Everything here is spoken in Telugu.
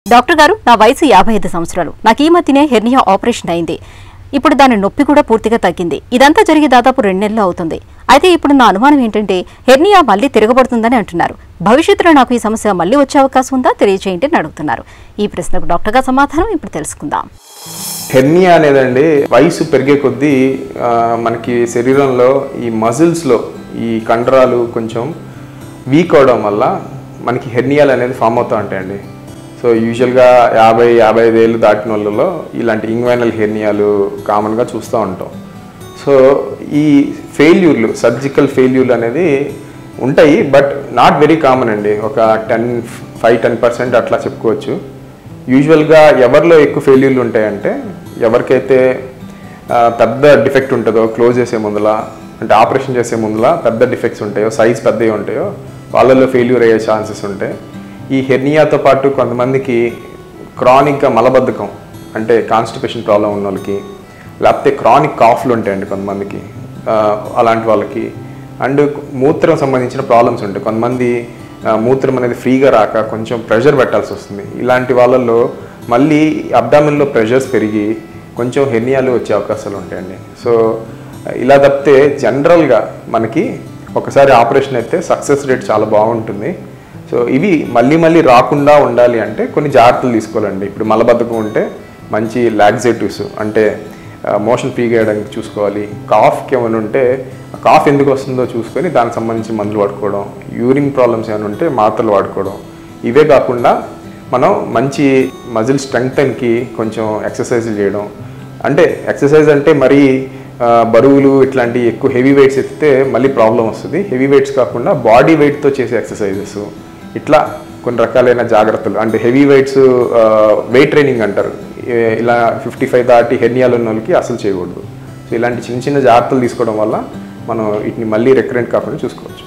డాక్టర్ గారు నా వయసు యాభై ఐదు సంవత్సరాలు నాకు ఈ మధ్యనే హెర్నియా ఆపరేషన్ అయింది ఇప్పుడు దాని నొప్పి కూడా పూర్తిగా తగ్గింది ఇదంతా జరిగి దాదాపు రెండు నెలలు అవుతుంది అయితే ఇప్పుడు నా అనుమానం ఏంటంటే హెర్నియా మళ్ళీ తిరగబడుతుందని అంటున్నారు భవిష్యత్తులో నాకు ఈ సమస్య మళ్ళీ వచ్చే అవకాశం ఉందా తెలియజేయండి అని అడుగుతున్నారు ఈ ప్రశ్నకు డాక్టర్ గారు సమాధానం ఇప్పుడు తెలుసుకుందాం హెర్నియా అనేదండి వయసు పెరిగే కొద్దీ ఆ, మనకి శరీరంలో ఈ మజిల్స్లో ఈ కండరాలు కొంచెం వీక్ అవడం వల్ల మనకి హెర్నియాలు అనేది ఫామ్ అవుతూ ఉంటాయండి సో యూజువల్గా యాభై యాభై ఐదు ఏళ్ళు దాటిన వాళ్ళలో ఇలాంటి ఇంగ్వైనల్ హెర్నియాలు కామన్గా చూస్తూ ఉంటాం సో ఈ ఫెయిల్యూర్లు సర్జికల్ ఫెయిల్యూర్లు అనేది ఉంటాయి బట్ నాట్ వెరీ కామన్ అండి ఒక టెన్ ఫైవ్ టెన్ పర్సెంట్ అట్లా చెప్పుకోవచ్చు యూజువల్గా ఎవరిలో ఎక్కువ ఫెయిల్యూర్లు ఉంటాయంటే ఎవరికైతే ఆ, పెద్ద డిఫెక్ట్ ఉంటుందో క్లోజ్ చేసే ముందులా అంటే ఆపరేషన్ చేసే ముందులా పెద్ద డిఫెక్ట్స్ ఉంటాయో సైజ్ పెద్దవి ఉంటాయో వాళ్ళలో ఫెయిల్యూర్ అయ్యే ఛాన్సెస్ ఉంటాయి ఈ హెర్నియాతో పాటు కొంతమందికి క్రానిక్గా మలబద్ధకం అంటే కాన్స్టిపేషన్ ప్రాబ్లం ఉన్న వాళ్ళకి లేకపోతే క్రానిక్ కాఫ్లు ఉంటాయండి కొంతమందికి ఆ, అలాంటి వాళ్ళకి అండ్ మూత్రం సంబంధించిన ప్రాబ్లమ్స్ ఉంటాయి కొంతమంది ఆ, మూత్రం అనేది ఫ్రీగా రాక కొంచెం ప్రెషర్ పెట్టాల్సి వస్తుంది ఇలాంటి వాళ్ళల్లో మళ్ళీ అబ్డామిన్లో ప్రెషర్స్ పెరిగి కొంచెం హెర్నియాలు వచ్చే అవకాశాలు ఉంటాయండి సో ఇలా తప్పితే జనరల్గా మనకి ఒకసారి ఆపరేషన్ అయితే సక్సెస్ రేట్ చాలా బాగుంటుంది సో ఇవి మళ్ళీ మళ్ళీ రాకుండా ఉండాలి అంటే కొన్ని జాగ్రత్తలు తీసుకోవాలండి ఇప్పుడు మలబద్ధకం ఉంటే మంచి లాగ్జేటివ్స్ అంటే మోషన్ ఫ్రీగా వేయడానికి చూసుకోవాలి కాఫ్కి ఏమైనా ఉంటే కాఫ్ ఎందుకు వస్తుందో చూసుకొని దానికి సంబంధించి మందులు వాడుకోవడం యూరిన్ ప్రాబ్లమ్స్ ఏమైనా ఉంటే మాత్రలు వాడుకోవడం ఇవే కాకుండా మనం మంచి మజిల్ స్ట్రెంగ్తన్కి కొంచెం ఎక్సర్సైజులు చేయడం అంటే ఎక్సర్సైజ్ అంటే మరీ ఆ, బరువులు ఇట్లాంటి ఎక్కువ హెవీ వెయిట్స్ ఎత్తితే మళ్ళీ ప్రాబ్లం వస్తుంది హెవీ వెయిట్స్ కాకుండా బాడీ వెయిట్తో చేసే ఎక్సర్సైజెస్ ఇట్లా కొన్ని రకాలైన జాగ్రత్తలు అంటే హెవీ వెయిట్స్ వెయిట్ ట్రైనింగ్ అంటారు ఏ- ఇలా ఫిఫ్టీ ఫైవ్ దాటి హెర్నియాలు ఉన్న వాళ్ళకి అసలు చేయకూడదు సో ఇలాంటి చిన్న చిన్న జాగ్రత్తలు తీసుకోవడం వల్ల మనం వీటిని మళ్ళీ రికరెంట్ కాకుండా చూసుకోవచ్చు